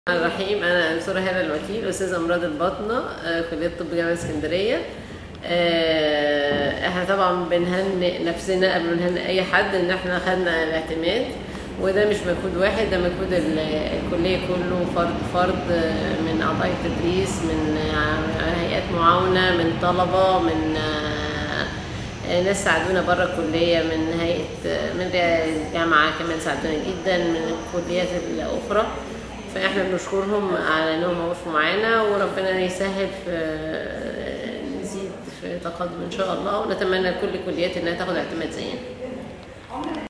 الرحمن الرحيم انا دكتوره هاله الوكيل استاذه امراض الباطنه آه، كليه طب جامعه اسكندريه آه، احنا طبعا بنهنئ نفسنا قبل ما نهنئ اي حد ان احنا خدنا الاعتماد وده مش مجهود واحد ده مجهود ال- الكليه كله فرد فرد آه، من اعضاء التدريس من آه، هيئات معاونه من طلبه من آه، ناس ساعدونا بره الكليه من هيئه من الجامعه كمان ساعدونا جدا من الكليات الاخرى فاحنا بنشكرهم على انهم وقفوا معانا وربنا يسهل في نزيد في تقدم ان شاء الله ونتمنى لكل الكليات انها تاخد اعتماد زينا